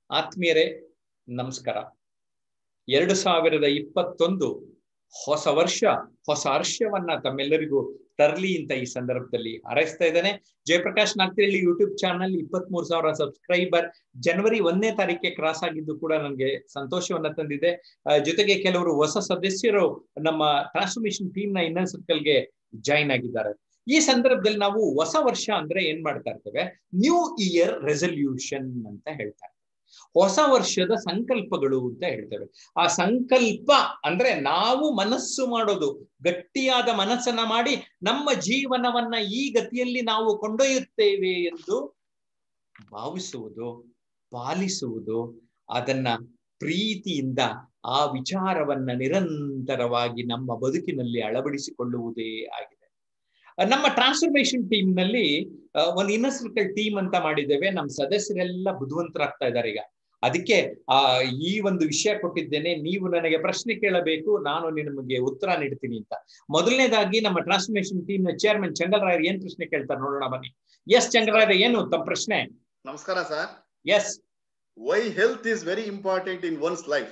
ಆತ್ಮೀಯರೇ ನಮಸ್ಕಾರ ಎರಡು ಸಾವಿರದ ಇಪ್ಪತ್ತೊಂದು ಹೊಸ ವರ್ಷ ಹೊಸ ಹರ್ಷವನ್ನ ತಮ್ಮೆಲ್ಲರಿಗೂ ತರ್ಲಿ ಅಂತ ಈ ಸಂದರ್ಭದಲ್ಲಿ ಹಾರೈಸ್ತಾ ಇದ್ದೇನೆ ಜಯಪ್ರಕಾಶ್ ನಾಗ್ತಿಹಳ್ಳಿ ಯೂಟ್ಯೂಬ್ ಚಾನಲ್ ಇಪ್ಪತ್ತ್ ಮೂರು ಸಾವಿರ ಸಬ್ಸ್ಕ್ರೈಬರ್ ಜನವರಿ ಒಂದನೇ ತಾರೀಕಿಗೆ ಕ್ರಾಸ್ ಆಗಿದ್ದು ಕೂಡ ನನಗೆ ಸಂತೋಷವನ್ನ ತಂದಿದೆ ಜೊತೆಗೆ ಕೆಲವರು ಹೊಸ ಸದಸ್ಯರು ನಮ್ಮ ಟ್ರಾನ್ಸ್ಫಾರ್ಮೇಶನ್ ಟೀಮ್ ನ ಇನ್ನರ್ ಸರ್ಕಲ್ಗೆ ಜಾಯಿನ್ ಆಗಿದ್ದಾರೆ ಈ ಸಂದರ್ಭದಲ್ಲಿ ನಾವು ಹೊಸ ವರ್ಷ ಅಂದ್ರೆ ಏನ್ ಮಾಡ್ತಾ ಇರ್ತೇವೆ ನ್ಯೂ ಇಯರ್ ರೆಸಲ್ಯೂಷನ್ ಅಂತ ಹೇಳ್ತಾರೆ ಹೊಸ ವರ್ಷದ ಸಂಕಲ್ಪಗಳು ಅಂತ ಹೇಳ್ತೇವೆ ಆ ಸಂಕಲ್ಪ ಅಂದ್ರೆ ನಾವು ಮನಸ್ಸು ಮಾಡೋದು ಗಟ್ಟಿಯಾದ ಮನಸ್ಸನ್ನ ಮಾಡಿ ನಮ್ಮ ಜೀವನವನ್ನ ಈ ಗತಿಯಲ್ಲಿ ನಾವು ಕೊಂಡೊಯ್ಯುತ್ತೇವೆ ಎಂದು ಭಾವಿಸುವುದು ಪಾಲಿಸುವುದು ಅದನ್ನ ಪ್ರೀತಿಯಿಂದ ಆ ವಿಚಾರವನ್ನ ನಿರಂತರವಾಗಿ ನಮ್ಮ ಬದುಕಿನಲ್ಲಿ ಅಳವಡಿಸಿಕೊಳ್ಳುವುದೇ ಆಗಿದೆ ನಮ್ಮ ಟ್ರಾನ್ಸ್ಫಾರ್ಮೇಶನ್ ಟೀಮ್ ನಲ್ಲಿ ಒಂದು ಇನ್ನರ್ ಸರ್ಕಲ್ ಟೀಮ್ ಅಂತ ಮಾಡಿದ್ದೇವೆ ನಮ್ಮ ಸದಸ್ಯರೆಲ್ಲ ಬುದ್ಧಿವಂತರಾಗ್ತಾ ಇದ್ದಾರೆ ಈಗ ಅದಕ್ಕೆ ಆ ಈ ಒಂದು ವಿಷಯ ಕೊಟ್ಟಿದ್ದೇನೆ ನೀವು ನನಗೆ ಪ್ರಶ್ನೆ ಕೇಳಬೇಕು ನಾನು ನಿಮಗೆ ಉತ್ತರ ನೀಡ್ತೀನಿ ಅಂತ ಮೊದಲನೇದಾಗಿ ನಮ್ಮ ಟ್ರಾನ್ಸ್ಫಾರ್ಮೇಶನ್ ಟೀಮ್ ನ ಚೇರ್ಮನ್ ಚಂಗಲ್ರಾಯರ್ ಏನ್ ಪ್ರಶ್ನೆ ಕೇಳ್ತಾರೆ ನೋಡೋಣ ಬನ್ನಿ ಎಸ್ ಚಂಗಲ್ರಾಯರ್ ಏನು ತಮ್ಮ ಪ್ರಶ್ನೆ ನಮಸ್ಕಾರ sir S Y health is very important in one's life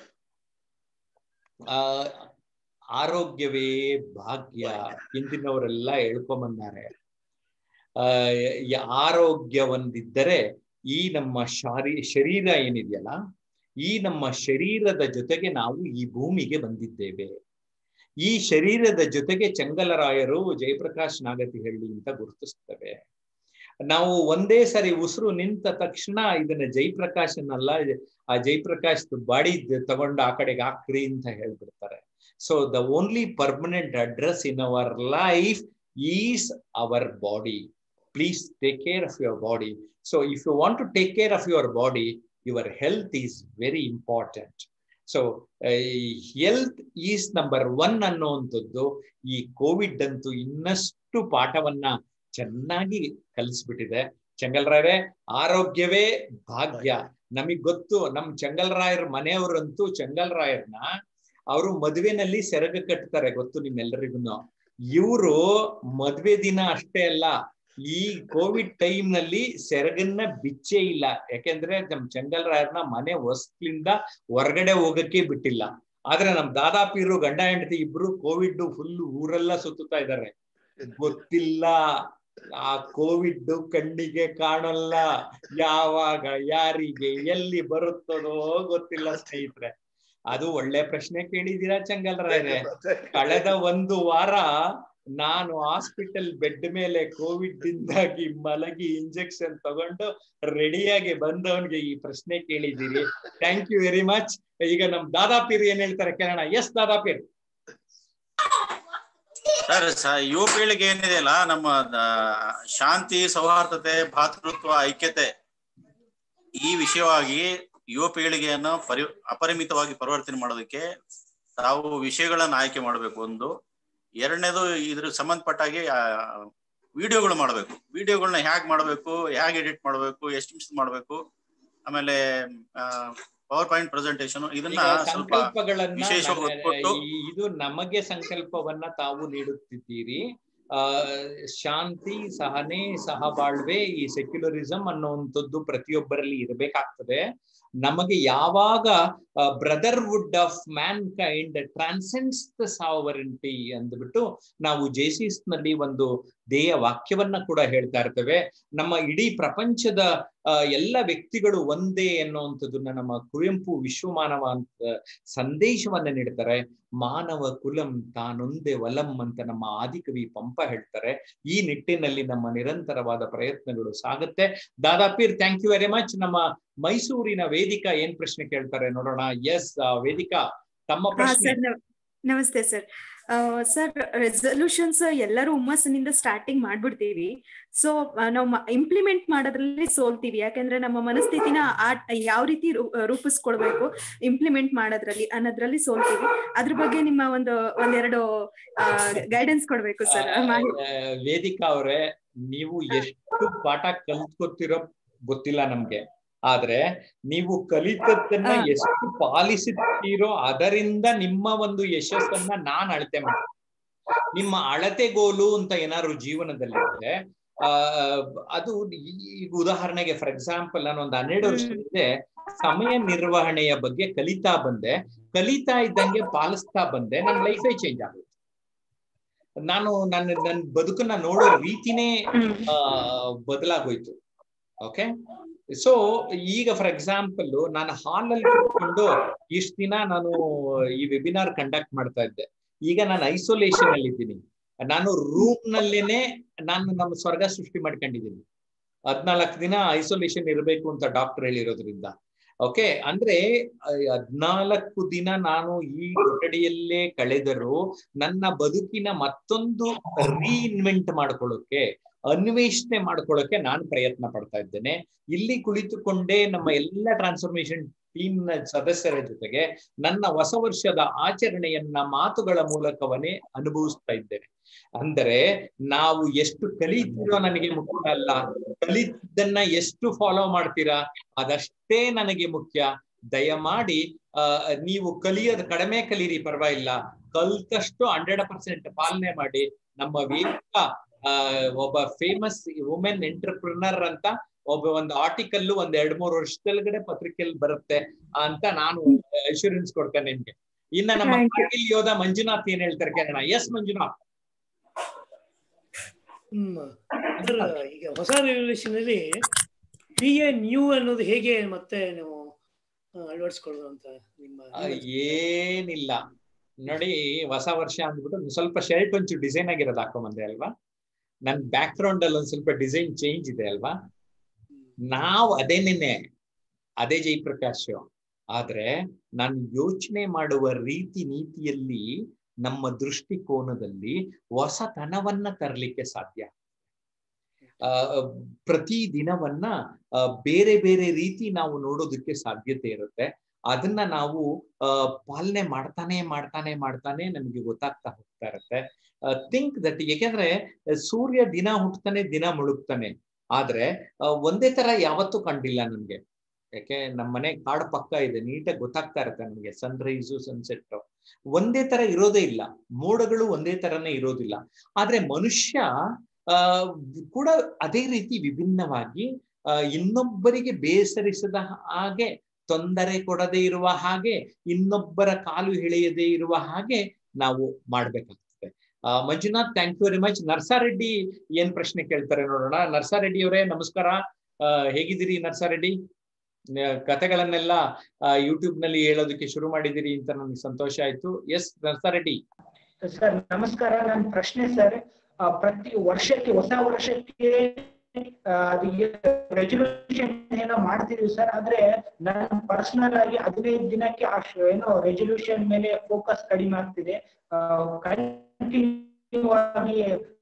ಆರೋಗ್ಯವೇ ಭಾಗ್ಯ ಹಿಂದಿನವರೆಲ್ಲ ಹೇಳ್ಕೊಂಬಂದಾರೆ ಆ ಆರೋಗ್ಯ ಒಂದಿದ್ದರೆ ಈ ನಮ್ಮ ಶಾರೀ ಶರೀರ ಏನಿದೆಯಲ್ಲ ಈ ನಮ್ಮ ಶರೀರದ ಜೊತೆಗೆ ನಾವು ಈ ಭೂಮಿಗೆ ಬಂದಿದ್ದೇವೆ ಈ ಶರೀರದ ಜೊತೆಗೆ ಚಂಗಲರಾಯರು ಜಯಪ್ರಕಾಶ್ ನಾಗತಿಹಳ್ಳಿ ಅಂತ ಗುರುತಿಸ್ತೇವೆ ನಾವು ಒಂದೇ ಸರಿ ಉಸಿರು ನಿಂತ ತಕ್ಷಣ ಇದನ್ನ ಜಯಪ್ರಕಾಶ್ ಅನ್ನಲ್ಲ ಆ ಜಯಪ್ರಕಾಶ್ ಬಾಡಿ ತಗೊಂಡು ಆ ಕಡೆಗೆ ಹಾಕ್ರಿ ಅಂತ ಹೇಳ್ಬಿಡ್ತಾರೆ so the only permanent address in our life is our body please take care of your body so if you want to take care of your body your health is very important so health is number one ಅನ್ನುವಂಥದ್ದು ಈ Covid ಅಂತೂ ಇನ್ನಷ್ಟು ಪಾಠವನ್ನ ಚೆನ್ನಾಗಿ ಕಲಿಸ್ಬಿಟ್ಟಿದೆ ಚಂಗಲ್ರಾಯರೇ ಆರೋಗ್ಯವೇ ಭಾಗ್ಯ ನಮಗ್ ಗೊತ್ತು ನಮ್ ಚಂಗಲ್ರಾಯರ್ ಮನೆಯವರಂತೂ ಚಂಗಲ್ರಾಯರ್ನ ಅವರು ಮದುವೆನಲ್ಲಿ ಸೆರಗ ಕಟ್ತಾರೆ ಗೊತ್ತು ನಿಮ್ಮೆಲ್ಲರಿಗೂ ಇವರು ಮದ್ವೆ ದಿನ ಅಷ್ಟೇ ಅಲ್ಲ ಈ ಕೋವಿಡ್ ಟೈಮ್ ನಲ್ಲಿ ಸೆರಗನ್ನ ಬಿಚ್ಚೇ ಇಲ್ಲ ಯಾಕೆಂದ್ರೆ ನಮ್ ಚಂಗಲ್ರಾಯರ್ನ ಮನೆ ಹೊಸ್ಲಿಂದ ಹೊರಗಡೆ ಹೋಗಕ್ಕೆ ಬಿಟ್ಟಿಲ್ಲ ಆದ್ರೆ ನಮ್ ದಾದಾಪೀರು ಗಂಡ ಹೆಂಡತಿ ಇಬ್ರು ಕೋವಿಡ್ ಫುಲ್ ಊರೆಲ್ಲ ಸುತ್ತುತ್ತಾ ಇದ್ದಾರೆ ಗೊತ್ತಿಲ್ಲ ಆ ಕೋವಿಡ್ ಕಣ್ಣಿಗೆ ಕಾಣಲ್ಲ ಯಾವಾಗ ಯಾರಿಗೆ ಎಲ್ಲಿ ಬರುತ್ತದೋ ಗೊತ್ತಿಲ್ಲ ಸ್ನೇಹಿತರೆ ಅದು ಒಳ್ಳೆ ಪ್ರಶ್ನೆ ಕೇಳಿದೀರಾ ಚಂಗಲ್ರಾಯರೇ ಕಳೆದ ಒಂದು ವಾರ ನಾನು ಹಾಸ್ಪಿಟಲ್ ಬೆಡ್ ಮೇಲೆ ಕೋವಿಡ್ ಇಂದಾಗಿ ಮಲಗಿ ಇಂಜೆಕ್ಷನ್ ತಗೊಂಡು ರೆಡಿಯಾಗಿ ಬಂದವನ್ಗೆ ಈ ಪ್ರಶ್ನೆ ಕೇಳಿದ್ದೀರಿ ಥ್ಯಾಂಕ್ ಯು ವೆರಿ ಮಚ್ ಈಗ ನಮ್ ದಾದಾಪೀರ್ ಏನ್ ಹೇಳ್ತಾರೆ ಕೇಳೋಣ ಎಸ್ ದಾದಾಪೀರ್ ಸರ್ ಯುವ ಪೀಳಿಗೆ ಏನಿದೆಯಲ್ಲ ನಮ್ಮ ಶಾಂತಿ ಸೌಹಾರ್ದತೆ ಭಾತೃತ್ವ ಐಕ್ಯತೆ ಈ ವಿಷಯವಾಗಿ ಯುವ ಪೀಳಿಗೆಯನ್ನು ಪರಿ ಅಪರಿಮಿತವಾಗಿ ಪರಿವರ್ತನೆ ಮಾಡೋದಕ್ಕೆ ತಾವು ವಿಷಯಗಳನ್ನ ಆಯ್ಕೆ ಮಾಡಬೇಕು ಒಂದು ಎರಡನೇದು ಇದ್ರ ಸಂಬಂಧಪಟ್ಟಾಗಿ ವಿಡಿಯೋಗಳು ಮಾಡಬೇಕು ವಿಡಿಯೋಗಳನ್ನ ಹೇಗ್ ಮಾಡಬೇಕು ಹೇಗೆ ಎಡಿಟ್ ಮಾಡಬೇಕು ಎಷ್ಟು ನಿಮಿಷ ಮಾಡಬೇಕು ಆಮೇಲೆ ಪವರ್ ಪಾಯಿಂಟ್ ಪ್ರೆಸೆಂಟೇಶನ್ ಇದನ್ನ ಸ್ವಲ್ಪ ಸಂಕಲ್ಪಗಳನ್ನ ಇದು ನಮಗೆ ಸಂಕಲ್ಪವನ್ನ ತಾವು ನೀಡುತ್ತಿದ್ದೀರಿ ಆ ಶಾಂತಿ ಸಹನೆ ಸಹಬಾಳ್ವೆ ಈ ಸೆಕ್ಯುಲರಿಸಂ ಅನ್ನುವಂಥದ್ದು ಪ್ರತಿಯೊಬ್ಬರಲ್ಲಿ ಇರಬೇಕಾಗ್ತದೆ ನಮಗೆ ಯಾವಾಗ brotherhood of mankind transcends the sovereignty ಅಂದ್ಬಿಟ್ಟು ನಾವು ಜೇಸಿಸ್ ನಲ್ಲಿ ಒಂದು ಧ್ಯೇಯ ವಾಕ್ಯವನ್ನ ಕೂಡ ಹೇಳ್ತಾ ಇರ್ತೇವೆ ನಮ್ಮ ಇಡೀ ಪ್ರಪಂಚದ ಎಲ್ಲ ವ್ಯಕ್ತಿಗಳು ಒಂದೇ ಅನ್ನುವಂಥದ್ದನ್ನ ನಮ್ಮ ಕುವೆಂಪು ವಿಶ್ವಮಾನವ ಅಂತ ಸಂದೇಶವನ್ನ ನೀಡ್ತಾರೆ ಮಾನವ ಕುಲಂ ತಾನೊಂದೇ ವಲಂ ಅಂತ ನಮ್ಮ ಆದಿಕವಿ ಪಂಪ ಹೇಳ್ತಾರೆ ಈ ನಿಟ್ಟಿನಲ್ಲಿ ನಮ್ಮ ನಿರಂತರವಾದ ಪ್ರಯತ್ನಗಳು ಸಾಗುತ್ತೆ Dadapeer thank you very much ನಮ್ಮ ಮೈಸೂರಿನ ವೇದಿಕಾ ಏನ್ ಪ್ರಶ್ನೆ ಕೇಳ್ತಾರೆ ನೋಡೋಣ ಎಸ್ ವೇದಿಕಾ ತಮ್ಮ ಪ್ರಶ್ನೆ ನಮಸ್ತೆ ಸರ್ ಸರ್ ರೆಸಲ್ಯೂಷನ್ಸ್ ಎಲ್ಲರೂ ಹುಮ್ಮಸ್ಸಿನಿಂದ ಸ್ಟಾರ್ಟಿಂಗ್ ಮಾಡ್ಬಿಡ್ತೀವಿ ಸೊ ನಾವು ಇಂಪ್ಲಿಮೆಂಟ್ ಮಾಡೋದ್ರಲ್ಲಿ ಸೋಲ್ತೀವಿ ಯಾಕಂದ್ರೆ ನಮ್ಮ ಮನಸ್ಥಿತಿನ ಆ ಯಾವ ರೀತಿ ರೂಪಿಸ್ಕೊಡ್ಬೇಕು ಇಂಪ್ಲಿಮೆಂಟ್ ಮಾಡೋದ್ರಲ್ಲಿ ಅನ್ನೋದ್ರಲ್ಲಿ ಸೋಲ್ತೀವಿ ಅದ್ರ ಬಗ್ಗೆ ನಿಮ್ಮ ಒಂದು ಒಂದೆರಡು ಗೈಡೆನ್ಸ್ ಕೊಡ್ಬೇಕು ಸರ್ ವೇದಿಕಾ ಅವರೇ ನೀವು ಎಷ್ಟು ಪಾಠ ಕಲ್ತ್ಕೊತಿರೋ ಗೊತ್ತಿಲ್ಲ ನಮ್ಗೆ ಆದ್ರೆ ನೀವು ಕಲಿತದ್ದನ್ನ ಎಷ್ಟು ಪಾಲಿಸುತ್ತೀರೋ ಅದರಿಂದ ನಿಮ್ಮ ಒಂದು ಯಶಸ್ಸನ್ನ ನಾನ್ ಅಳತೆ ಮಾಡ್ತೀನಿ ನಿಮ್ಮ ಅಳತೆಗೋಲು ಅಂತ ಏನಾದ್ರು ಜೀವನದಲ್ಲಿದ್ರೆ ಆ ಅದು ಈಗ ಉದಾಹರಣೆಗೆ ಫಾರ್ ಎಕ್ಸಾಂಪಲ್ ನಾನು ಒಂದು ಹನ್ನೆರಡು ವರ್ಷದ ಹಿಂದೆ ಸಮಯ ನಿರ್ವಹಣೆಯ ಬಗ್ಗೆ ಕಲಿತಾ ಬಂದೆ ಕಲಿತಾ ಇದ್ದಂಗೆ ಪಾಲಿಸ್ತಾ ಬಂದೆ ನನ್ನ ಲೈಫೇ ಚೇಂಜ್ ಆಗುತ್ತೆ ನಾನು ನನ್ನ ನನ್ನ ಬದುಕನ್ನ ನೋಡೋ ರೀತಿನೇ ಹ್ಮ್ ಆ, ಬದಲಾಗೋಯ್ತು ಓಕೆ ಸೊ ಈಗ ಫಾರ್ ಎಕ್ಸಾಂಪಲ್ ನಾನು ಹಾಲಲ್ಲಿ ಕೂತ್ಕೊಂಡು ಇಷ್ಟ ದಿನ ನಾನು ಈ ವೆಬಿನಾರ್ ಕಂಡಕ್ಟ್ ಮಾಡ್ತಾ ಇದ್ದೆ ಈಗ ನಾನು ಐಸೋಲೇಷನ್ ಅಲ್ಲಿ ಇದ್ದೀನಿ ನಾನು ರೂಮ್ ನಲ್ಲೇನೆ ನಾನು ನಮ್ಮ ಸ್ವರ್ಗ ಸೃಷ್ಟಿ ಮಾಡ್ಕೊಂಡಿದ್ದೀನಿ ಹದ್ನಾಲ್ಕು ದಿನ ಐಸೋಲೇಷನ್ ಇರಬೇಕು ಅಂತ ಡಾಕ್ಟರ್ ಹೇಳಿರೋದ್ರಿಂದ ಓಕೆ ಅಂದ್ರೆ ಹದ್ನಾಲ್ಕು ದಿನ ನಾನು ಈ ಕೊಠಡಿಯಲ್ಲೇ ಕಳೆದರೂ ನನ್ನ ಬದುಕಿನ ಮತ್ತೊಂದು ರೀಇನ್ವೆಂಟ್ ಮಾಡ್ಕೊಳ್ಳೋಕೆ ಅನ್ವೇಷಣೆ ಮಾಡ್ಕೊಳ್ಳೋಕೆ ನಾನು ಪ್ರಯತ್ನ ಪಡ್ತಾ ಇದ್ದೇನೆ ಇಲ್ಲಿ ಕುಳಿತುಕೊಂಡೇ ನಮ್ಮ ಎಲ್ಲ ಟ್ರಾನ್ಸ್ಫಾರ್ಮೇಶನ್ ಟೀಮ್ ನ ಸದಸ್ಯರ ಜೊತೆಗೆ ನನ್ನ ಹೊಸ ವರ್ಷದ ಆಚರಣೆಯನ್ನ ಮಾತುಗಳ ಮೂಲಕವನ್ನೇ ಅನುಭವಿಸ್ತಾ ಇದ್ದೇನೆ ಅಂದರೆ ನಾವು ಎಷ್ಟು ಕಲಿತೀರೋ ನನಗೆ ಮುಖ್ಯ ಅಲ್ಲ ಕಲಿತದ್ದನ್ನ ಎಷ್ಟು ಫಾಲೋ ಮಾಡ್ತೀರಾ ಅದಷ್ಟೇ ನನಗೆ ಮುಖ್ಯ ದಯಮಾಡಿ ಆ, ನೀವು ಕಲಿಯೋದು ಕಡಿಮೆ ಕಲೀರಿ ಪರವಾಗಿಲ್ಲ ಕಲ್ತಷ್ಟು ಹಂಡ್ರೆಡ್ ಪರ್ಸೆಂಟ್ ಪಾಲನೆ ಮಾಡಿ ನಮ್ಮ ವೇದಿಕ ಆ, ಒಬ್ಬ ಫೇಮಸ್ ವುಮೆನ್ ಎಂಟರ್ಪ್ರಿನರ್ ಅಂತ ಒಬ್ಬ ಒಂದು ಆರ್ಟಿಕಲ್ ಒಂದ್ ಎರಡ್ ಮೂರು ವರ್ಷದೊಳಗಡೆ ಪತ್ರಿಕೆಯಲ್ಲಿ ಬರುತ್ತೆ ಅಂತ ನಾನು ಅಶ್ಯೂರೆನ್ಸ್ ಕೊಡ್ತೇನೆ ನಿಮ್ಗೆ ಇನ್ನ ನಮ್ಮ Thank you. ಕಾರ್ಗಿಲ್ ಯೋಧ ಮಂಜುನಾಥ್ ಏನ್ ಹೇಳ್ತಾರೆ ಕೇಳೋಣ ಎಸ್ ಮಂಜುನಾಥ್ ಹ್ಮ್ ಅದ್ರ ಈಗ ಹೊಸ ರೆವಲ್ಯೂಷನ್ ಅಲ್ಲಿ ಬಿ ಎ ನ್ಯೂ ಅನ್ನೋದು ಹೇಗೆ ಮತ್ತೆ ನೀವು ಆ, ಅಳವಡಿಸ್ಕೊಳ್ಳೋದು ಅಂತ ನಿಮ್ಮ ಆ, ಏನಿಲ್ಲ ನೋಡಿ ಹೊಸ ವರ್ಷ ಅಂದ್ಬಿಟ್ಟು ಒಂದ್ ಸ್ವಲ್ಪ ಶರ್ಟ್ ಒಂಚೂರು ಡಿಸೈನ್ ಆಗಿರೋದು ಹಾಕೊಂಬಂದೆ ಅಲ್ವಾ ನನ್ ಬ್ಯಾಕ್ ಗ್ರೌಂಡ್ ಅಲ್ಲಿ ಒಂದ್ ಸ್ವಲ್ಪ ಡಿಸೈನ್ ಚೇಂಜ್ ಇದೆ ಅಲ್ವಾ ನಾವು ಅದೇನೇನೆ ಅದೇ ಜಯಪ್ರಕಾಶ್ ಆದ್ರೆ ನಾನು ಯೋಚನೆ ಮಾಡುವ ರೀತಿ ನೀತಿಯಲ್ಲಿ ನಮ್ಮ ದೃಷ್ಟಿಕೋನದಲ್ಲಿ ಹೊಸತನವನ್ನ ತರಲಿಕ್ಕೆ ಸಾಧ್ಯ ಆ ಪ್ರತಿ ದಿನವನ್ನ ಆ, ಬೇರೆ ಬೇರೆ ರೀತಿ ನಾವು ನೋಡೋದಕ್ಕೆ ಸಾಧ್ಯತೆ ಇರುತ್ತೆ ಅದನ್ನ ನಾವು ಆ, ಪಾಲನೆ ಮಾಡ್ತಾನೆ ಮಾಡ್ತಾನೆ ಮಾಡ್ತಾನೆ ನಮಗೆ ಗೊತ್ತಾಗ್ತಾ ಹೋಗ್ತಾ ಇರುತ್ತೆ ಥಿಂಕ್ ದಟ್ ಯಾಕೆಂದ್ರೆ ಸೂರ್ಯ ದಿನ ಹುಟ್ಟತಾನೆ ದಿನ ಮುಳುಗ್ತಾನೆ ಆದ್ರೆ ಆ, ಒಂದೇ ತರ ಯಾವತ್ತೂ ಕಂಡಿಲ್ಲ ನನ್ಗೆ ಯಾಕೆ ನಮ್ಮ ಮನೆ ಕಾಡು ಪಕ್ಕ ಇದೆ ನೀಟಾಗಿ ಗೊತ್ತಾಗ್ತಾ ಇರುತ್ತೆ ನಮಗೆ ಸನ್ರೈಸು ಸನ್ಸೆಟ್ ಒಂದೇ ತರ ಇರೋದೇ ಇಲ್ಲ ಮೋಡಗಳು ಒಂದೇ ತರನೇ ಇರೋದಿಲ್ಲ ಆದ್ರೆ ಮನುಷ್ಯ ಆ ಕೂಡ ಅದೇ ರೀತಿ ವಿಭಿನ್ನವಾಗಿ ಆ, ಇನ್ನೊಬ್ಬರಿಗೆ ಬೇಸರಿಸದ ಹಾಗೆ ತೊಂದರೆ ಕೊಡದೇ ಇರುವ ಹಾಗೆ ಇನ್ನೊಬ್ಬರ ಕಾಲು ಎಳೆಯದೇ ಇರುವ ಹಾಗೆ ನಾವು ಮಾಡ್ಬೇಕಾಗ್ತದೆ ಆ, Manjunath thank you very much Narsareddy ಏನ್ ಪ್ರಶ್ನೆ ಕೇಳ್ತಾರೆ ನೋಡೋಣ ನರ್ಸಾರೆಡ್ಡಿ ಅವರೇ ನಮಸ್ಕಾರ ಆ, ಹೇಗಿದ್ದೀರಿ ನರ್ಸಾರೆಡ್ಡಿ ನ- ಕಥೆಗಳನ್ನೆಲ್ಲ ಯೂಟ್ಯೂಬ್ ನಲ್ಲಿ ಹೇಳೋದಕ್ಕೆ ಶುರು ಮಾಡಿದಿರಿ ಅಂತ ನನಗೆ ಸಂತೋಷ ಆಯ್ತು ಎಸ್ ನರ್ಸಾರೆಡ್ಡಿ ಸರ್ ನಮಸ್ಕಾರ ನನ್ನ ಪ್ರಶ್ನೆ ಸರ್ ಆ, ಪ್ರತಿ ವರ್ಷಕ್ಕೆ ಹೊಸ ವರ್ಷಕ್ಕೆ ಆ, ಅದು ರೆಸಲ್ಯೂಷನ್ ಏನೋ ಮಾಡ್ತಿದೀವಿ ಸರ್ ಆದ್ರೆ ನಾನು ಪರ್ಸನಲ್ ಆಗಿ ಹದಿನೈದು ದಿನಕ್ಕೆ ಅಷ್ಟು ಏನೋ ರೆಸಲ್ಯೂಷನ್ ಮೇಲೆ ಫೋಕಸ್ ಕಡಿಮೆ ಆಗ್ತಿದೆ ಕಂಟಿನ್ಯೂ ಆಗಿ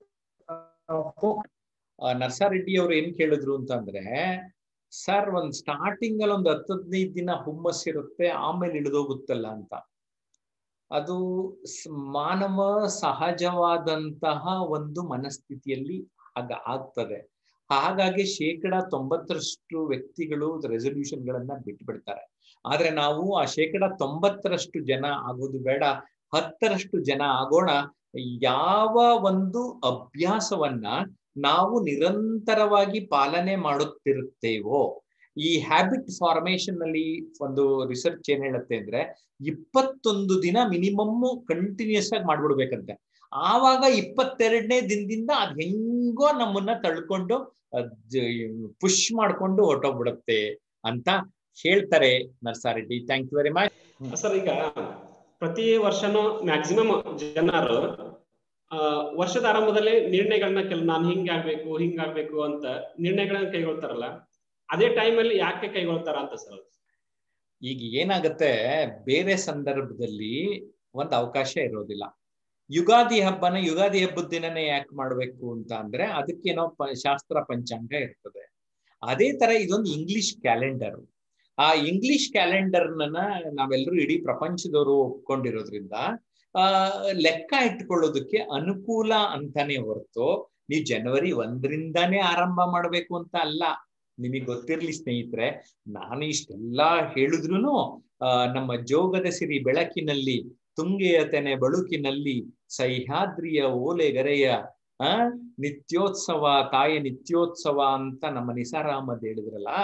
ಫೋಕಸ್ ಆ, ನರ್ಸಾರೆಡ್ಡಿ ಅವ್ರು ಏನ್ ಕೇಳಿದ್ರು ಅಂತಂದ್ರೆ ಸರ್ ಒಂದ್ ಸ್ಟಾರ್ಟಿಂಗ್ ಅಲ್ಲಿ ಒಂದ್ ಹತ್ತು ಹದಿನೈದು ದಿನ ಹುಮ್ಮಸ್ ಇರುತ್ತೆ ಆಮೇಲೆ ಇಳಿದೋಗುತ್ತಲ್ಲ ಅಂತ ಅದು ಸ್- ಮಾನವ ಸಹಜವಾದಂತಹ ಒಂದು ಮನಸ್ಥಿತಿಯಲ್ಲಿ ಆಗ ಆಗ್ತದೆ ಹಾಗಾಗಿ ಶೇಕಡ ತೊಂಬತ್ತರಷ್ಟು ವ್ಯಕ್ತಿಗಳು ರೆಸಲ್ಯೂಷನ್ ಗಳನ್ನ ಬಿಟ್ಬಿಡ್ತಾರೆ ಆದ್ರೆ ನಾವು ಆ ಶೇಕಡ ತೊಂಬತ್ತರಷ್ಟು ಜನ ಆಗೋದು ಬೇಡ ಹತ್ತರಷ್ಟು ಜನ ಆಗೋಣ ಯಾವ ಒಂದು ಅಭ್ಯಾಸವನ್ನ ನಾವು ನಿರಂತರವಾಗಿ ಪಾಲನೆ ಮಾಡುತ್ತಿರುತ್ತೇವೋ ಈ ಹ್ಯಾಬಿಟ್ ಫಾರ್ಮೇಶನ್ ಅಲ್ಲಿ ಒಂದು ರಿಸರ್ಚ್ ಏನ್ ಹೇಳುತ್ತೆ ಅಂದ್ರೆ ಇಪ್ಪತ್ತೊಂದು ದಿನ ಮಿನಿಮಮ್ ಕಂಟಿನ್ಯೂಸ್ ಆಗಿ ಮಾಡ್ಬಿಡ್ಬೇಕಂತೆ ಆವಾಗ ಇಪ್ಪತ್ತೆರಡನೇ ದಿನದಿಂದ ಅದ್ ಹೆಂಗೋ ನಮ್ಮನ್ನ ತಳ್ಕೊಂಡು ಪುಷ್ ಮಾಡ್ಕೊಂಡು ಹೊರಟೋಗ್ಬಿಡುತ್ತೆ ಅಂತ ಹೇಳ್ತಾರೆ Narsareddy thank you very much sir ಈಗ ಪ್ರತಿ ವರ್ಷನೂ ಮ್ಯಾಕ್ಸಿಮಮ್ ಜನರು ಆ, ವರ್ಷದ ಆರಂಭದಲ್ಲಿ ನಿರ್ಣಯಗಳನ್ನ ಕೆಲ ನಾನು ಹಿಂಗಾಗ್ಬೇಕು ಹಿಂಗಾಗ್ಬೇಕು ಅಂತ ನಿರ್ಣಯಗಳನ್ನ ಕೈಗೊಳ್ತಾರಲ್ಲ ಅದೇ ಟೈಮಲ್ಲಿ ಯಾಕೆ ಕೈಗೊಳ್ತಾರ ಅಂತ ಸರ್ ಈಗ ಏನಾಗತ್ತೆ ಬೇರೆ ಸಂದರ್ಭದಲ್ಲಿ ಒಂದು ಅವಕಾಶ ಇರೋದಿಲ್ಲ ಯುಗಾದಿ ಹಬ್ಬನ ಯುಗಾದಿ ಹಬ್ಬದ ದಿನನೇ ಯಾಕೆ ಮಾಡ್ಬೇಕು ಅಂತ ಅಂದ್ರೆ ಅದಕ್ಕೇನೋ ಪ ಶಾಸ್ತ್ರ ಪಂಚಾಂಗ ಇರ್ತದೆ ಅದೇ ತರ ಇದೊಂದು ಇಂಗ್ಲಿಷ್ ಕ್ಯಾಲೆಂಡರ್ ಆ ಇಂಗ್ಲಿಷ್ ಕ್ಯಾಲೆಂಡರ್ನ ನಾವೆಲ್ಲರೂ ಇಡೀ ಪ್ರಪಂಚದವರು ಒಪ್ಕೊಂಡಿರೋದ್ರಿಂದ ಆ ಲೆಕ್ಕ ಇಟ್ಕೊಳ್ಳೋದಕ್ಕೆ ಅನುಕೂಲ ಅಂತಾನೆ ಹೊರತು ನೀವು ಜನವರಿ ಒಂದರಿಂದಾನೇ ಆರಂಭ ಮಾಡ್ಬೇಕು ಅಂತ ಅಲ್ಲ ನಿಮಗೆ ಗೊತ್ತಿರ್ಲಿ ಸ್ನೇಹಿತರೆ ನಾನು ಇಷ್ಟೆಲ್ಲಾ ಹೇಳಿದ್ರು ಆ ನಮ್ಮ ಜೋಗದ ಸಿರಿ ಬೆಳಕಿನಲ್ಲಿ ತುಂಗೆಯ ತೆನೆ ಬಳುಕಿನಲ್ಲಿ ಸಹ್ಯಾದ್ರಿಯ ಓಲೆಗರೆಯ ಆ ನಿತ್ಯೋತ್ಸವ ತಾಯ ನಿತ್ಯೋತ್ಸವ ಅಂತ ನಮ್ಮ ನಿಸಾರ್ ಅಹಮದ್ ಹೇಳಿದ್ರಲ್ಲ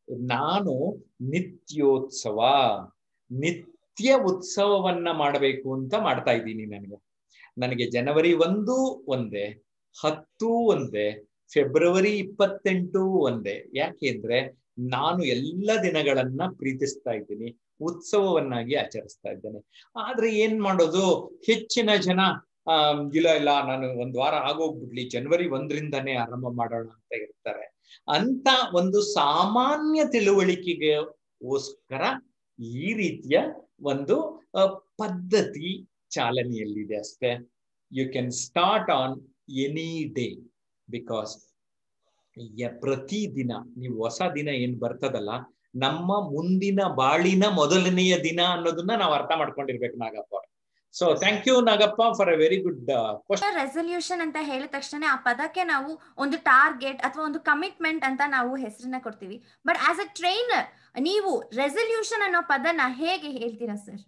ನಾನು ನಿತ್ಯೋತ್ಸವ ನಿತ್ಯ ಉತ್ಸವವನ್ನ ಮಾಡಬೇಕು ಅಂತ ಮಾಡ್ತಾ ಇದ್ದೀನಿ ನನಗೆ ನನಗೆ ಜನವರಿ ಒಂದು ಒಂದೇ ಹತ್ತು ಒಂದೇ ಫೆಬ್ರವರಿ ಇಪ್ಪತ್ತೆಂಟು ಒಂದೇ ಯಾಕೆಂದ್ರೆ ನಾನು ಎಲ್ಲ ದಿನಗಳನ್ನ ಪ್ರೀತಿಸ್ತಾ ಇದ್ದೀನಿ ಉತ್ಸವವನ್ನಾಗಿ ಆಚರಿಸ್ತಾ ಇದ್ದೇನೆ ಆದ್ರೆ ಏನ್ ಮಾಡೋದು ಹೆಚ್ಚಿನ ಜನ ಆ ಇಲ್ಲ ಇಲ್ಲ ನಾನು ಒಂದ್ ವಾರ ಆಗೋಗ್ಬಿಡ್ಲಿ ಜನವರಿ ಒಂದರಿಂದಾನೇ ಆರಂಭ ಮಾಡೋಣ ಅಂತ ಇರ್ತಾರೆ ಅಂತ ಒಂದು ಸಾಮಾನ್ಯ ತಿಳುವಳಿಕೆಗೋಸ್ಕರ ಈ ರೀತಿಯ ಒಂದು ಪದ್ಧತಿ ಚಾಲನೆಯಲ್ಲಿದೆ ಅಷ್ಟೇ you can start on any day because ಪ್ರತಿ ದಿನ ನೀವು ಹೊಸ ದಿನ ಏನ್ ಬರ್ತದಲ್ಲ ನಮ್ಮ ಮುಂದಿನ ಬಾಳಿನ ಮೊದಲನೆಯ ದಿನ ಅನ್ನೋದನ್ನ ನಾವು ಅರ್ಥ ಮಾಡ್ಕೊಂಡಿರ್ಬೇಕು Nagappa so thank you Nagappa for a very good question resolution ಅಂತ ಹೇಳಿದ ತಕ್ಷಣ ಆ ಪದಕ್ಕೆ ನಾವು ಒಂದು ಟಾರ್ಗೆಟ್ ಅಥವಾ ಒಂದು ಕಮಿಟ್ಮೆಂಟ್ ಅಂತ ನಾವು ಹೆಸರನ್ನ ಕೊಡ್ತೀವಿ ಬಟ್ ಆಸ್ ಅ ಟ್ರೈನರ್ ನೀವು ರೆಸಲ್ಯೂಷನ್ ಅನ್ನೋ ಪದನ ಹೇಗೆ ಹೇಳ್ತೀರಾ ಸರ್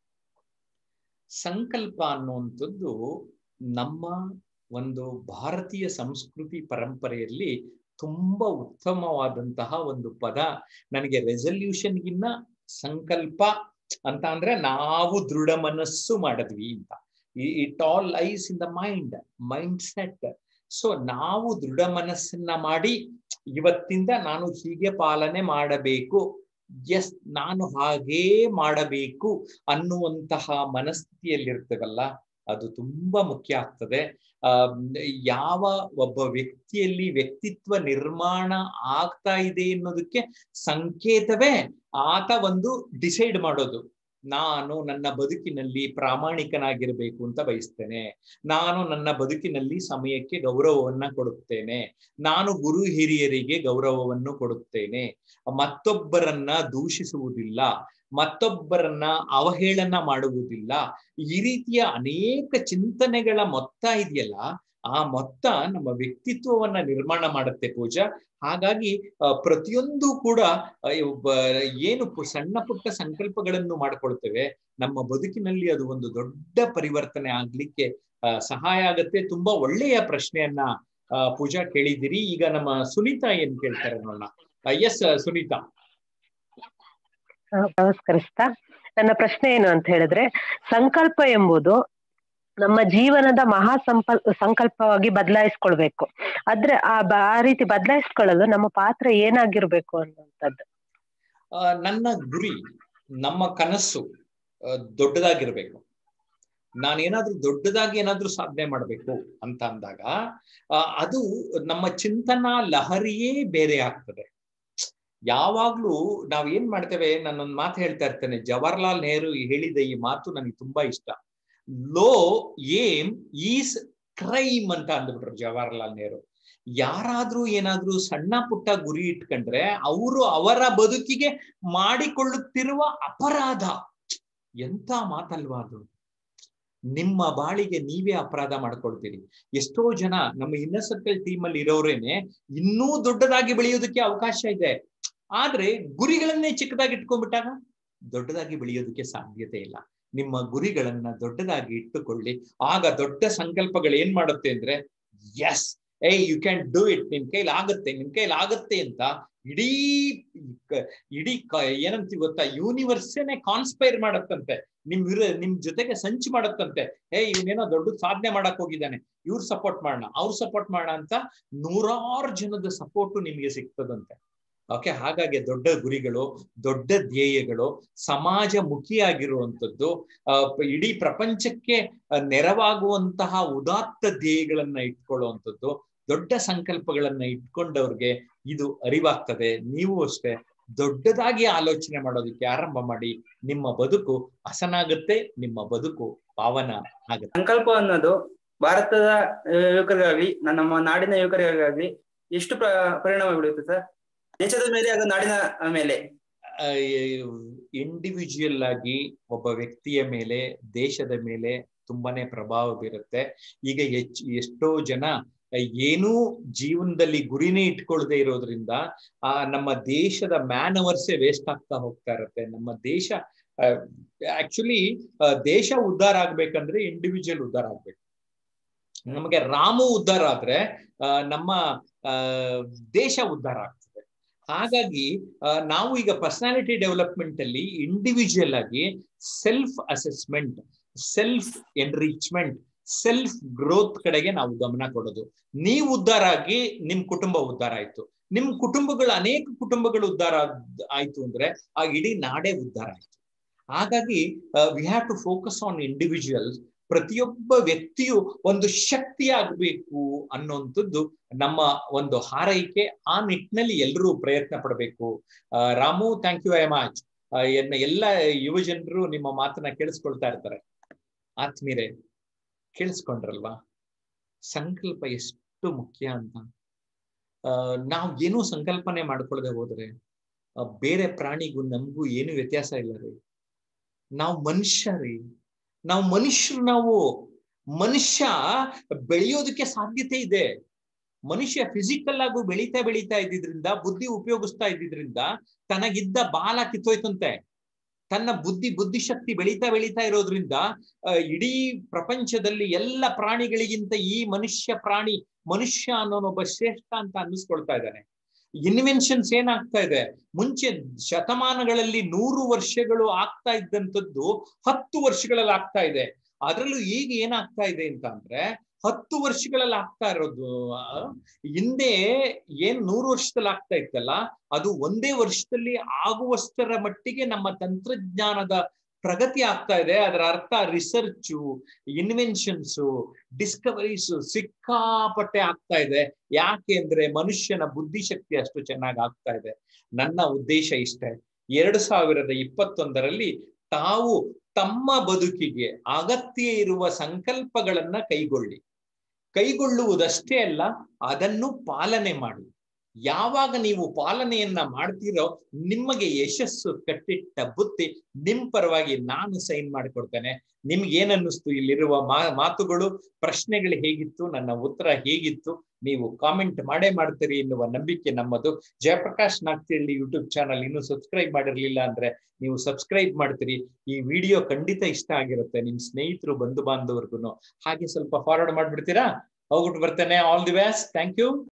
ಸಂಕಲ್ಪ ಅನ್ನುವಂಥದ್ದು ನಮ್ಮ ಒಂದು ಭಾರತೀಯ ಸಂಸ್ಕೃತಿ ಪರಂಪರೆಯಲ್ಲಿ ತುಂಬಾ ಉತ್ತಮವಾದಂತಹ ಒಂದು ಪದ ನನಗೆ ರೆಸಲ್ಯೂಷನ್ಗಿನ್ನ ಸಂಕಲ್ಪ ಅಂತ ಅಂದ್ರೆ ನಾವು ದೃಢ ಮನಸ್ಸು ಮಾಡಿದ್ವಿ ಅಂತ it all lies in the mind mind set so ನಾವು ದೃಢ ಮನಸ್ಸನ್ನ ಮಾಡಿ ಇವತ್ತಿಂದ ನಾನು ಹೀಗೆ ಪಾಲನೆ ಮಾಡಬೇಕು ಎಸ್ ನಾನು ಹಾಗೇ ಮಾಡಬೇಕು ಅನ್ನುವಂತಹ ಮನಸ್ಥಿತಿಯಲ್ಲಿರ್ತೇವಲ್ಲ ಅದು ತುಂಬಾ ಮುಖ್ಯ ಆಗ್ತದೆ ಆ ಯಾವ ಒಬ್ಬ ವ್ಯಕ್ತಿಯಲ್ಲಿ ವ್ಯಕ್ತಿತ್ವ ನಿರ್ಮಾಣ ಆಗ್ತಾ ಇದೆ ಅನ್ನೋದಕ್ಕೆ ಸಂಕೇತವೇ ಆತ ಒಂದು ಡಿಸೈಡ್ ಮಾಡೋದು ನಾನು ನನ್ನ ಬದುಕಿನಲ್ಲಿ ಪ್ರಾಮಾಣಿಕನಾಗಿರ್ಬೇಕು ಅಂತ ಬಯಸ್ತೇನೆ ನಾನು ನನ್ನ ಬದುಕಿನಲ್ಲಿ ಸಮಯಕ್ಕೆ ಗೌರವವನ್ನ ಕೊಡುತ್ತೇನೆ ನಾನು ಗುರು ಹಿರಿಯರಿಗೆ ಗೌರವವನ್ನು ಕೊಡುತ್ತೇನೆ ಮತ್ತೊಬ್ಬರನ್ನ ದೂಷಿಸುವುದಿಲ್ಲ ಮತ್ತೊಬ್ಬರನ್ನ ಅವಹೇಳನ ಮಾಡುವುದಿಲ್ಲ ಈ ರೀತಿಯ ಅನೇಕ ಚಿಂತನೆಗಳ ಮೊತ್ತ ಇದೆಯಲ್ಲ ಆ ಮೊತ್ತ ನಮ್ಮ ವ್ಯಕ್ತಿತ್ವವನ್ನ ನಿರ್ಮಾಣ ಮಾಡುತ್ತೆ ಪೂಜಾ ಹಾಗಾಗಿ ಪ್ರತಿಯೊಂದು ಕೂಡ ಏನು ಸಣ್ಣ ಪುಟ್ಟ ಸಂಕಲ್ಪಗಳನ್ನು ಮಾಡ್ಕೊಳ್ತೇವೆ ನಮ್ಮ ಬದುಕಿನಲ್ಲಿ ಅದು ಒಂದು ದೊಡ್ಡ ಪರಿವರ್ತನೆ ಆಗ್ಲಿಕ್ಕೆ ಸಹಾಯ ಆಗತ್ತೆ ತುಂಬಾ ಒಳ್ಳೆಯ ಪ್ರಶ್ನೆಯನ್ನ ಪೂಜಾ ಕೇಳಿದಿರಿ ಈಗ ನಮ್ಮ ಸುನೀತಾ ಏನ್ ಕೇಳ್ತಾರೆ ನೋಡೋಣ ಎಸ್ ಸುನೀತಾ ನಮಸ್ಕರಿಸ್ತಾ ನನ್ನ ಪ್ರಶ್ನೆ ಏನು ಅಂತ ಹೇಳಿದ್ರೆ ಸಂಕಲ್ಪ ಎಂಬುದು ನಮ್ಮ ಜೀವನದ ಮಹಾ ಸಂಪಲ್ ಸಂಕಲ್ಪವಾಗಿ ಬದಲಾಯಿಸ್ಕೊಳ್ಬೇಕು ಆದ್ರೆ ಆ ಆ ರೀತಿ ಬದಲಾಯಿಸ್ಕೊಳ್ಳಲು ನಮ್ಮ ಪಾತ್ರ ಏನಾಗಿರ್ಬೇಕು ಅನ್ನುವಂಥದ್ದು ನನ್ನ ಗುರಿ ನಮ್ಮ ಕನಸು ದೊಡ್ಡದಾಗಿರ್ಬೇಕು ನಾನೇನಾದ್ರೂ ದೊಡ್ಡದಾಗಿ ಏನಾದ್ರೂ ಸಾಧನೆ ಮಾಡ್ಬೇಕು ಅಂತ ಅಂದಾಗ ಅದು ನಮ್ಮ ಚಿಂತನಾ ಲಹರಿಯೇ ಬೇರೆ ಆಗ್ತದೆ ಯಾವಾಗ್ಲೂ ನಾವ್ ಏನ್ ಮಾಡ್ತೇವೆ ನಾನೊಂದು ಮಾತು ಹೇಳ್ತಾ ಇರ್ತೇನೆ ಜವಾಹರ್ಲಾಲ್ ನೆಹರು ಹೇಳಿದ ಈ ಮಾತು ನನಗೆ ತುಂಬಾ ಇಷ್ಟ ಲೋ ಏಮ್ ಈಸ್ ಕ್ರೈಮ್ ಅಂತ ಅಂದ್ಬಿಟ್ರು ಜವಾಹರ್ಲಾಲ್ ನೆಹರು ಯಾರಾದ್ರೂ ಏನಾದ್ರೂ ಸಣ್ಣ ಪುಟ್ಟ ಗುರಿ ಇಟ್ಕೊಂಡ್ರೆ ಅವರು ಅವರ ಬದುಕಿಗೆ ಮಾಡಿಕೊಳ್ಳುತ್ತಿರುವ ಅಪರಾಧ ಎಂತ ಮಾತಲ್ವಾ ಅದು ನಿಮ್ಮ ಬಾಳಿಗೆ ನೀವೇ ಅಪರಾಧ ಮಾಡ್ಕೊಳ್ತೀರಿ ಎಷ್ಟೋ ಜನ ನಮ್ಮ ಇನ್ನರ್ ಸರ್ಕಲ್ ಟೀಮ್ ಅಲ್ಲಿ ಇರೋರೇನೆ ಇನ್ನೂ ದೊಡ್ಡದಾಗಿ ಬೆಳೆಯೋದಕ್ಕೆ ಅವಕಾಶ ಇದೆ ಆದ್ರೆ ಗುರಿಗಳನ್ನೇ ಚಿಕ್ಕದಾಗಿ ಇಟ್ಕೊಂಡ್ಬಿಟ್ಟಾಗ ದೊಡ್ಡದಾಗಿ ಬೆಳೆಯೋದಕ್ಕೆ ಸಾಧ್ಯತೆ ಇಲ್ಲ ನಿಮ್ಮ ಗುರಿಗಳನ್ನ ದೊಡ್ಡದಾಗಿ ಇಟ್ಟುಕೊಳ್ಳಿ ಆಗ ದೊಡ್ಡ ಸಂಕಲ್ಪಗಳು ಏನ್ ಮಾಡುತ್ತೆ ಅಂದ್ರೆ ಎಸ್ ಏ ಯು ಕ್ಯಾನ್ ಡೂ ಇಟ್ ನಿನ್ ಕೈಲಿ ಆಗುತ್ತೆ ನಿನ್ ಕೈಲಿ ಆಗುತ್ತೆ ಅಂತ ಇಡೀ ಇಡೀ ಏನಂತ ಗೊತ್ತಾ ಯೂನಿವರ್ಸೇನೆ ಕಾನ್ಸ್ಪೈರ್ ಮಾಡತ್ತಂತೆ ನಿಮ್ ವಿರ ನಿಮ್ ಜೊತೆಗೆ ಸಂಚು ಮಾಡತ್ತಂತೆ ಹೇ ಇವನೇನೋ ದೊಡ್ಡ ಸಾಧನೆ ಮಾಡಕ್ ಹೋಗಿದ್ದಾನೆ ಇವ್ರು ಸಪೋರ್ಟ್ ಮಾಡೋಣ ಅವ್ರು ಸಪೋರ್ಟ್ ಮಾಡೋಣ ಅಂತ ನೂರಾರು ಜನದ ಸಪೋರ್ಟ್ ನಿಮ್ಗೆ ಸಿಗ್ತದಂತೆ ಓಕೆ ಹಾಗಾಗಿ ದೊಡ್ಡ ಗುರಿಗಳು ದೊಡ್ಡ ಧ್ಯೇಯಗಳು ಸಮಾಜ ಮುಖಿಯಾಗಿರುವಂಥದ್ದು ಇಡೀ ಪ್ರಪಂಚಕ್ಕೆ ನೆರವಾಗುವಂತಹ ಉದಾತ್ತ ಧ್ಯೇಯಗಳನ್ನ ಇಟ್ಕೊಳ್ಳುವಂಥದ್ದು ದೊಡ್ಡ ಸಂಕಲ್ಪಗಳನ್ನ ಇಟ್ಕೊಂಡವ್ರಿಗೆ ಇದು ಅರಿವಾಗ್ತದೆ ನೀವು ಅಷ್ಟೇ ದೊಡ್ಡದಾಗಿ ಆಲೋಚನೆ ಮಾಡೋದಕ್ಕೆ ಆರಂಭ ಮಾಡಿ ನಿಮ್ಮ ಬದುಕು ಹಸನಾಗುತ್ತೆ ನಿಮ್ಮ ಬದುಕು ಪಾವನ ಆಗುತ್ತೆ ಸಂಕಲ್ಪ ಅನ್ನೋದು ಭಾರತದ ಯುವಕರಿಗಾಗ್ಲಿ ನಮ್ಮ ನಾಡಿನ ಯುವಕರಿಗಾಗ್ಲಿ ಎಷ್ಟು ಪರಿಣಾಮ ಬೀಳುತ್ತೆ ಸರ್ ದೇಶದ ಮೇಲೆ ಅದು ನಾಡಿನ ಮೇಲೆ ಇಂಡಿವಿಜುವಲ್ ಆಗಿ ಒಬ್ಬ ವ್ಯಕ್ತಿಯ ಮೇಲೆ ದೇಶದ ಮೇಲೆ ತುಂಬಾನೇ ಪ್ರಭಾವ ಬೀರುತ್ತೆ ಈಗ ಹೆಚ್ಚು ಎಷ್ಟೋ ಜನ ಏನೂ ಜೀವನದಲ್ಲಿ ಗುರಿನೇ ಇಟ್ಕೊಳ್ಳದೆ ಇರೋದ್ರಿಂದ ಆ ನಮ್ಮ ದೇಶದ ಮ್ಯಾನವರ್ಸೇ ವೇಸ್ಟ್ ಆಗ್ತಾ ಹೋಗ್ತಾ ಇರುತ್ತೆ ನಮ್ಮ ದೇಶ ಆಕ್ಚುಲಿ ದೇಶ ಉದ್ಧಾರ ಆಗ್ಬೇಕಂದ್ರೆ ಇಂಡಿವಿಜುವಲ್ ಉದ್ಧಾರ ಆಗ್ಬೇಕು ನಮಗೆ ರಾಮು ಉದ್ಧಾರ ಆದ್ರೆ ನಮ್ಮ ದೇಶ ಉದ್ಧಾರ ಆಗ್ತದೆ ಹಾಗಾಗಿ ಆ, ನಾವು ಈಗ ಪರ್ಸನಾಲಿಟಿ ಡೆವಲಪ್ಮೆಂಟ್ ಅಲ್ಲಿ ಇಂಡಿವಿಜುವಲ್ ಆಗಿ self assessment self enrichment self growth ಕಡೆಗೆ ನಾವು ಗಮನ ಕೊಡೋದು ನೀವು ಉದ್ಧಾರ ಆಗಿ ನಿಮ್ ಕುಟುಂಬ ಉದ್ಧಾರ ಆಯ್ತು ನಿಮ್ ಕುಟುಂಬಗಳು ಅನೇಕ ಕುಟುಂಬಗಳು ಉದ್ಧಾರ ಆದ್- ಆಯ್ತು ಅಂದ್ರೆ ಆ ಇಡೀ ನಾಡೇ ಉದ್ಧಾರ ಆಯ್ತು ಹಾಗಾಗಿ we have to focus on individual ಪ್ರತಿಯೊಬ್ಬ ವ್ಯಕ್ತಿಯು ಒಂದು ಶಕ್ತಿ ಆಗ್ಬೇಕು ಅನ್ನುವಂಥದ್ದು ನಮ್ಮ ಒಂದು ಹಾರೈಕೆ ಆ ನಿಟ್ಟಿನಲ್ಲಿ ಎಲ್ಲರೂ ಪ್ರಯತ್ನ ಪಡಬೇಕು ಆ, Ramu thank you very much ಎನ್ನ ಎಲ್ಲ ಯುವ ಜನರು ನಿಮ್ಮ ಮಾತನ್ನ ಕೇಳಿಸ್ಕೊಳ್ತಾ ಇರ್ತಾರೆ ಆತ್ಮೀರೆ ಕೇಳಿಸ್ಕೊಂಡ್ರಲ್ವಾ ಸಂಕಲ್ಪ ಎಷ್ಟು ಮುಖ್ಯ ಅಂತ ಆ, ನಾವು ಏನೂ ಸಂಕಲ್ಪನೆ ಮಾಡ್ಕೊಳ್ಳದೆ ಹೋದ್ರೆ ಆ, ಬೇರೆ ಪ್ರಾಣಿಗೂ ನಮಗೂ ಏನು ವ್ಯತ್ಯಾಸ ಇಲ್ಲ ರೀ ನಾವು ಮನುಷ್ಯ ರೀ ನಾವು ಮನುಷ್ಯರು ನಾವು ಮನುಷ್ಯ ಬೆಳೆಯೋದಕ್ಕೆ ಸಾಧ್ಯತೆ ಇದೆ ಮನುಷ್ಯ ಫಿಸಿಕಲ್ ಆಗು ಬೆಳೀತಾ ಬೆಳೀತಾ ಇದ್ದಿದ್ರಿಂದ ಬುದ್ಧಿ ಉಪಯೋಗಿಸ್ತಾ ಇದ್ದಿದ್ರಿಂದ ತನಗಿದ್ದ ಬಾಲ ಕಿತ್ತೋಯ್ತಂತೆ ತನ್ನ ಬುದ್ಧಿ ಬುದ್ಧಿಶಕ್ತಿ ಬೆಳೀತಾ ಬೆಳೀತಾ ಇರೋದ್ರಿಂದ ಆ, ಇಡೀ ಪ್ರಪಂಚದಲ್ಲಿ ಎಲ್ಲ ಪ್ರಾಣಿಗಳಿಗಿಂತ ಈ ಮನುಷ್ಯ ಪ್ರಾಣಿ ಮನುಷ್ಯ ಅನ್ನೋನೊಬ್ಬ ಶ್ರೇಷ್ಠ ಅಂತ ಅನ್ನಿಸ್ಕೊಳ್ತಾ ಇದ್ದಾನೆ ಇನ್ವೆನ್ಷನ್ಸ್ ಏನಾಗ್ತಾ ಇದೆ ಮುಂಚೆ ಶತಮಾನಗಳಲ್ಲಿ ನೂರು ವರ್ಷಗಳು ಆಗ್ತಾ ಇದ್ದಂಥದ್ದು ಹತ್ತು ವರ್ಷಗಳಲ್ಲಿ ಆಗ್ತಾ ಇದೆ ಅದರಲ್ಲೂ ಈಗ ಏನಾಗ್ತಾ ಇದೆ ಅಂತ ಅಂದ್ರೆ ಹತ್ತು ವರ್ಷಗಳಲ್ಲಿ ಆಗ್ತಾ ಇರೋದು ಆ, ಹಿಂದೆ ಏನ್ ನೂರು ವರ್ಷದಲ್ಲಿ ಆಗ್ತಾ ಇತ್ತಲ್ಲ ಅದು ಒಂದೇ ವರ್ಷದಲ್ಲಿ ಆಗುವಷ್ಟರ ಮಟ್ಟಿಗೆ ನಮ್ಮ ತಂತ್ರಜ್ಞಾನದ ಪ್ರಗತಿ ಆಗ್ತಾ ಇದೆ ಅದರ ಅರ್ಥ ರಿಸರ್ಚು ಇನ್ವೆನ್ಷನ್ಸು ಡಿಸ್ಕವರೀಸ್ ಸಿಕ್ಕಾಪಟ್ಟೆ ಆಗ್ತಾ ಇದೆ ಯಾಕೆ ಅಂದ್ರೆ ಮನುಷ್ಯನ ಬುದ್ಧಿಶಕ್ತಿ ಅಷ್ಟು ಚೆನ್ನಾಗಿ ಆಗ್ತಾ ಇದೆ ನನ್ನ ಉದ್ದೇಶ ಇಷ್ಟೇ ಎರಡು ಸಾವಿರದ ಇಪ್ಪತ್ತೊಂದರಲ್ಲಿ ತಾವು ತಮ್ಮ ಬದುಕಿಗೆ ಅಗತ್ಯ ಇರುವ ಸಂಕಲ್ಪಗಳನ್ನ ಕೈಗೊಳ್ಳಿ ಕೈಗೊಳ್ಳುವುದಷ್ಟೇ ಅಲ್ಲ ಅದನ್ನು ಪಾಲನೆ ಮಾಡಿ ಯಾವಾಗ ನೀವು ಪಾಲನೆಯನ್ನ ಮಾಡ್ತೀರೋ ನಿಮಗೆ ಯಶಸ್ಸು ಕಟ್ಟಿಟ್ಟ ಬುತ್ತಿ ನಿಮ್ ಪರವಾಗಿ ನಾನು ಸೈನ್ ಮಾಡಿಕೊಡ್ತೇನೆ ನಿಮ್ಗೆ ಏನನ್ನಿಸ್ತು ಇಲ್ಲಿರುವ ಮಾ ಮಾತುಗಳು ಪ್ರಶ್ನೆಗಳು ಹೇಗಿತ್ತು ನನ್ನ ಉತ್ತರ ಹೇಗಿತ್ತು ನೀವು ಕಾಮೆಂಟ್ ಮಾಡೇ ಮಾಡ್ತೀರಿ ಎನ್ನುವ ನಂಬಿಕೆ ನಮ್ಮದು ಜಯಪ್ರಕಾಶ್ ನಾಗ್ತಿಹಳ್ಳಿ ಯೂಟ್ಯೂಬ್ ಚಾನಲ್ ಇನ್ನೂ ಸಬ್ಸ್ಕ್ರೈಬ್ ಮಾಡಿರ್ಲಿಲ್ಲ ಅಂದ್ರೆ ನೀವು ಸಬ್ಸ್ಕ್ರೈಬ್ ಮಾಡ್ತೀರಿ ಈ ವಿಡಿಯೋ ಖಂಡಿತ ಇಷ್ಟ ಆಗಿರುತ್ತೆ ನಿಮ್ ಸ್ನೇಹಿತರು ಬಂಧು ಬಾಂಧವರ್ಗುನು ಹಾಗೆ ಸ್ವಲ್ಪ ಫಾರ್ವರ್ಡ್ ಮಾಡ್ಬಿಡ್ತೀರಾ ಹೋಗ್ಬಿಟ್ಟು ಬರ್ತೇನೆ all the best thank you